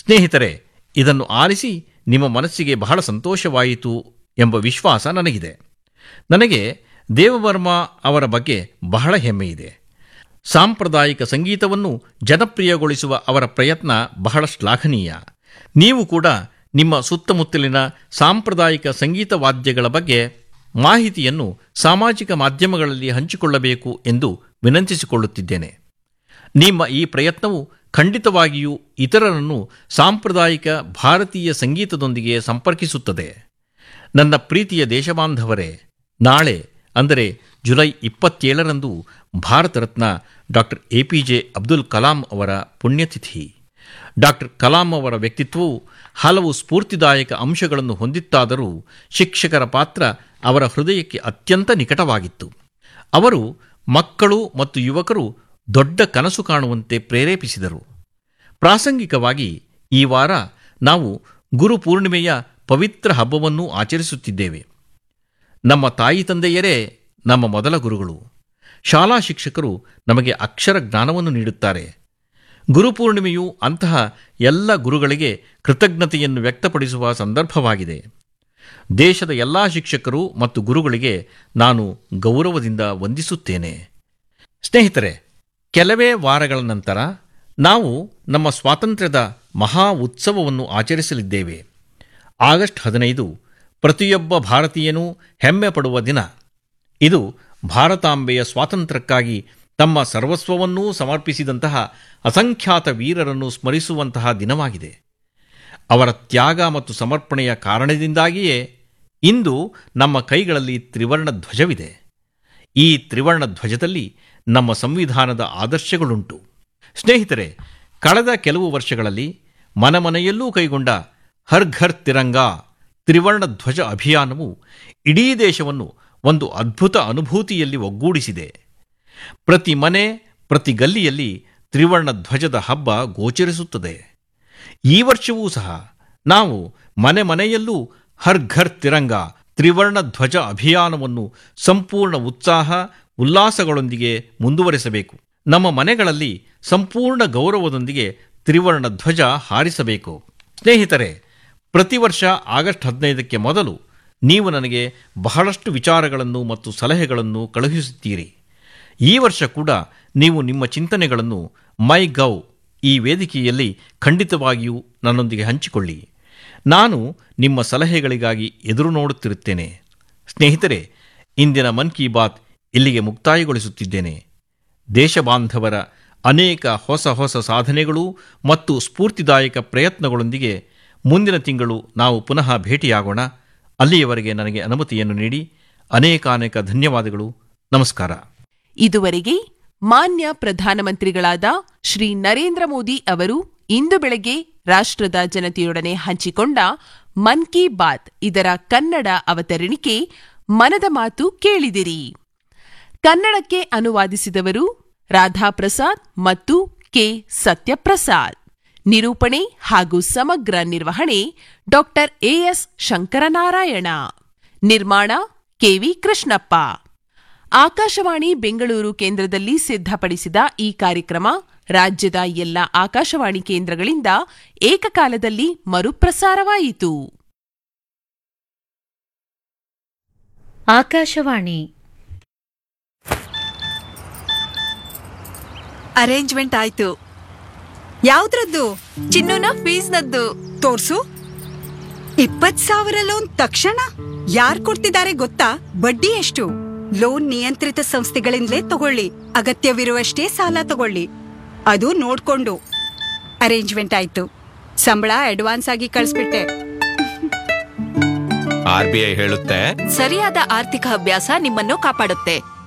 ಸ್ನೇಹಿತರೆ ಇದನ್ನು ಆಲಿಸಿ ನಿಮ್ಮ ಮನಸ್ಸಿಗೆ ಬಹಳ ಸಂತೋಷವಾಯಿತು ಎಂಬ ವಿಶ್ವಾಸ ನನಗಿದೆ ನನಗೆ ದೇವವರ್ಮ ಅವರ ಬಗ್ಗೆ ಬಹಳ ಹೆಮ್ಮೆ ಇದೆ ಸಾಂಪ್ರದಾಯಿಕ ಸಂಗೀತವನ್ನು ಜನಪ್ರಿಯಗೊಳಿಸುವ ಅವರ ಪ್ರಯತ್ನ ಬಹಳ ಶ್ಲಾಘನೀಯ ನೀವು ಕೂಡ ನಿಮ್ಮ ಸುತ್ತಮುತ್ತಲಿನ ಸಾಂಪ್ರದಾಯಿಕ ಸಂಗೀತ ವಾದ್ಯಗಳ ಬಗ್ಗೆ ಮಾಹಿತಿಯನ್ನು ಸಾಮಾಜಿಕ ಮಾಧ್ಯಮಗಳಲ್ಲಿ ಹಂಚಿಕೊಳ್ಳಬೇಕು ಎಂದು ವಿನಂತಿಸಿಕೊಳ್ಳುತ್ತಿದ್ದೇನೆ ನಿಮ್ಮ ಈ ಪ್ರಯತ್ನವು ಖಂಡಿತವಾಗಿಯೂ ಇತರರನ್ನು ಸಾಂಪ್ರದಾಯಿಕ ಭಾರತೀಯ ಸಂಗೀತದೊಂದಿಗೆ ಸಂಪರ್ಕಿಸುತ್ತದೆ ನನ್ನ ಪ್ರೀತಿಯ ದೇಶಬಾಂಧವರೇ ನಾಳೆ ಅಂದರೆ ಜುಲೈ ಇಪ್ಪತ್ತೇಳರಂದು Bharat Ratna doctor A P J Abdul Kalam ಅವರ ಪುಣ್ಯತಿಥಿ ಡಾಕ್ಟರ್ ಕಲಾಂ ಅವರ ವ್ಯಕ್ತಿತ್ವವು ಹಲವು ಸ್ಫೂರ್ತಿದಾಯಕ ಅಂಶಗಳನ್ನು ಹೊಂದಿತ್ತಾದರೂ ಶಿಕ್ಷಕರ ಪಾತ್ರ ಅವರ ಹೃದಯಕ್ಕೆ ಅತ್ಯಂತ ನಿಕಟವಾಗಿತ್ತು ಅವರು ಮಕ್ಕಳು ಮತ್ತು ಯುವಕರು ದೊಡ್ಡ ಕನಸು ಕಾಣುವಂತೆ ಪ್ರೇರೇಪಿಸಿದರು ಪ್ರಾಸಂಗಿಕವಾಗಿ ಈ ವಾರ ನಾವು ಗುರು ಪೂರ್ಣಿಮೆಯ ಪವಿತ್ರ ಹಬ್ಬವನ್ನು ಆಚರಿಸುತ್ತಿದ್ದೇವೆ ನಮ್ಮ ತಾಯಿ ತಂದೆಯರೇ ನಮ್ಮ ಮೊದಲ ಗುರುಗಳು ಶಾಲಾ ಶಿಕ್ಷಕರು ನಮಗೆ ಅಕ್ಷರ ಜ್ಞಾನವನ್ನು ನೀಡುತ್ತಾರೆ ಗುರುಪೂರ್ಣಿಮೆಯು ಅಂತಹ ಎಲ್ಲ ಗುರುಗಳಿಗೆ ಕೃತಜ್ಞತೆಯನ್ನು ವ್ಯಕ್ತಪಡಿಸುವ ಸಂದರ್ಭವಾಗಿದೆ ದೇಶದ ಎಲ್ಲ ಶಿಕ್ಷಕರು ಮತ್ತು ಗುರುಗಳಿಗೆ ನಾನು ಗೌರವದಿಂದ ವಂದಿಸುತ್ತೇನೆ ಸ್ನೇಹಿತರೆ ಕೆಲವೇ ವಾರಗಳ ನಂತರ ನಾವು ನಮ್ಮ ಸ್ವಾತಂತ್ರ್ಯದ ಮಹಾ ಉತ್ಸವವನ್ನು ಆಚರಿಸಲಿದ್ದೇವೆ ಆಗಸ್ಟ್ ಹದಿನೈದು ಪ್ರತಿಯೊಬ್ಬ ಭಾರತೀಯನೂ ಹೆಮ್ಮೆ ಪಡುವ ದಿನ ಇದು ಭಾರತಾಂಬೆಯ ಸ್ವಾತಂತ್ರ್ಯಕ್ಕಾಗಿ ತಮ್ಮ ಸರ್ವಸ್ವವನ್ನೂ ಸಮರ್ಪಿಸಿದಂತಹ ಅಸಂಖ್ಯಾತ ವೀರರನ್ನು ಸ್ಮರಿಸುವಂತಹ ದಿನವಾಗಿದೆ ಅವರ ತ್ಯಾಗ ಮತ್ತು ಸಮರ್ಪಣೆಯ ಕಾರಣದಿಂದಾಗಿಯೇ ಇಂದು ನಮ್ಮ ಕೈಗಳಲ್ಲಿ ತ್ರಿವರ್ಣ ಧ್ವಜವಿದೆ ಈ ತ್ರಿವರ್ಣ ಧ್ವಜದಲ್ಲಿ ನಮ್ಮ ಸಂವಿಧಾನದ ಆದರ್ಶಗಳುಂಟು ಸ್ನೇಹಿತರೆ ಕಳೆದ ಕೆಲವು ವರ್ಷಗಳಲ್ಲಿ ಮನೆಮನೆಯಲ್ಲೂ ಕೈಗೊಂಡ ಹರ್ ಘರ್ ತಿರಂಗಾ ತ್ರಿವರ್ಣ ಧ್ವಜ ಅಭಿಯಾನವು ಇಡೀ ದೇಶವನ್ನು ಒಂದು ಅದ್ಭುತ ಅನುಭೂತಿಯಲ್ಲಿ ಒಗ್ಗೂಡಿಸಿದೆ ಪ್ರತಿ ಮನೆ ಪ್ರತಿ ಗಲ್ಲಿಯಲ್ಲಿ ತ್ರಿವರ್ಣ ಧ್ವಜದ ಹಬ್ಬ ಗೋಚರಿಸುತ್ತದೆ ಈ ವರ್ಷವೂ ಸಹ ನಾವು ಮನೆ ಮನೆಯಲ್ಲೂ ಹರ್ ಘರ್ ತಿರಂಗ ತ್ರಿವರ್ಣ ಧ್ವಜ ಅಭಿಯಾನವನ್ನು ಸಂಪೂರ್ಣ ಉತ್ಸಾಹ ಉಲ್ಲಾಸಗಳೊಂದಿಗೆ ಮುಂದುವರೆಸಬೇಕು ನಮ್ಮ ಮನೆಗಳಲ್ಲಿ ಸಂಪೂರ್ಣ ಗೌರವದೊಂದಿಗೆ ತ್ರಿವರ್ಣ ಧ್ವಜ ಹಾರಿಸಬೇಕು ಸ್ನೇಹಿತರೆ ಪ್ರತಿ ವರ್ಷ ಆಗಸ್ಟ್ ಹದಿನೈದಕ್ಕೆ ಮೊದಲು ನೀವು ನನಗೆ ಬಹಳಷ್ಟು ವಿಚಾರಗಳನ್ನು ಮತ್ತು ಸಲಹೆಗಳನ್ನು ಕಳುಹಿಸುತ್ತೀರಿ ಈ ವರ್ಷ ಕೂಡ ನೀವು ನಿಮ್ಮ ಚಿಂತನೆಗಳನ್ನು ಮೈ ಗೌ ಈ ವೇದಿಕೆಯಲ್ಲಿ ಖಂಡಿತವಾಗಿಯೂ ನನ್ನೊಂದಿಗೆ ಹಂಚಿಕೊಳ್ಳಿ ನಾನು ನಿಮ್ಮ ಸಲಹೆಗಳಿಗಾಗಿ ಎದುರು ನೋಡುತ್ತಿರುತ್ತೇನೆ ಸ್ನೇಹಿತರೆ ಇಂದಿನ ಮನ್ ಕಿ ಬಾತ್ ಇಲ್ಲಿಗೆ ಮುಕ್ತಾಯಗೊಳಿಸುತ್ತಿದ್ದೇನೆ ದೇಶಬಾಂಧವರ ಅನೇಕ ಹೊಸ ಹೊಸ ಸಾಧನೆಗಳು ಮತ್ತು ಸ್ಫೂರ್ತಿದಾಯಕ ಪ್ರಯತ್ನಗಳೊಂದಿಗೆ ಮುಂದಿನ ತಿಂಗಳು ನಾವು ಪುನಃ ಭೇಟಿಯಾಗೋಣ ಅಲ್ಲಿಯವರೆಗೆ ನನಗೆ ಅನುಮತಿಯನ್ನು ನೀಡಿ ಅನೇಕಾನೇಕ ಧನ್ಯವಾದಗಳು ನಮಸ್ಕಾರ ಇದುವರೆಗೆ ಮಾನ್ಯ ಪ್ರಧಾನಮಂತ್ರಿಗಳಾದ ಶ್ರೀ ನರೇಂದ್ರ ಮೋದಿ ಅವರು ಇಂದು ಬೆಳಗ್ಗೆ ರಾಷ್ಟ್ರದ ಜನತೆಯೊಡನೆ ಹಂಚಿಕೊಂಡ ಮನ್ ಕಿ ಬಾತ್ ಇದರ ಕನ್ನಡ ಅವತರಣಿಕೆ ಮನದ ಮಾತು ಕೇಳಿದಿರಿ ಕನ್ನಡಕ್ಕೆ ಅನುವಾದಿಸಿದವರು ರಾಧಾಪ್ರಸಾದ್ ಮತ್ತು ಕೆ ಸತ್ಯಪ್ರಸಾದ್ ನಿರೂಪಣೆ ಹಾಗೂ ಸಮಗ್ರ ನಿರ್ವಹಣೆ ಡಾಕ್ಟರ್ ಎಎಸ್ ಶಂಕರನಾರಾಯಣ ನಿರ್ಮಾಣ ಕೆವಿ ಕೃಷ್ಣಪ್ಪ ಆಕಾಶವಾಣಿ ಬೆಂಗಳೂರು ಕೇಂದ್ರದಲ್ಲಿ ಸಿದ್ಧಪಡಿಸಿದ ಈ ಕಾರ್ಯಕ್ರಮ ರಾಜ್ಯದ ಎಲ್ಲ ಆಕಾಶವಾಣಿ ಕೇಂದ್ರಗಳಿಂದ ಏಕಕಾಲದಲ್ಲಿ ಮರುಪ್ರಸಾರವಾಯಿತು ಆಕಾಶವಾಣಿ ಅರೇಂಜ್ಮೆಂಟ್ ಆಯ್ತು ಯಾವ್ದ್ರದ್ದು ಚಿನ್ನುನ ಫೀಸ್ನದ್ದು ತೋರ್ಸು ಇಪ್ಪತ್ ಸಾವಿರ ಲೋನ್ ತಕ್ಷಣ ಯಾರ್ ಕೊಡ್ತಿದ್ದಾರೆ ಗೊತ್ತಾ ಬಡ್ಡಿ ಎಷ್ಟು ಲೋನ್ ನಿಯಂತ್ರಿತ ಸಂಸ್ಥೆಗಳಿಂದಲೇ ತಗೊಳ್ಳಿ ಅಗತ್ಯವಿರುವಷ್ಟೇ ಸಾಲ ತಗೊಳ್ಳಿ ಅದು ನೋಡ್ಕೊಂಡು ಅರೇಂಜ್ಮೆಂಟ್ ಆಯ್ತು ಸಂಬಳ ಅಡ್ವಾನ್ಸ್ ಆಗಿ ಕಳಿಸ್ಬಿಟ್ಟೆ ಆರ್ ಬಿ ಐ ಹೇಳುತ್ತೆ ಸರಿಯಾದ ಆರ್ಥಿಕ ಅಭ್ಯಾಸ ನಿಮ್ಮನ್ನು ಕಾಪಾಡುತ್ತೆ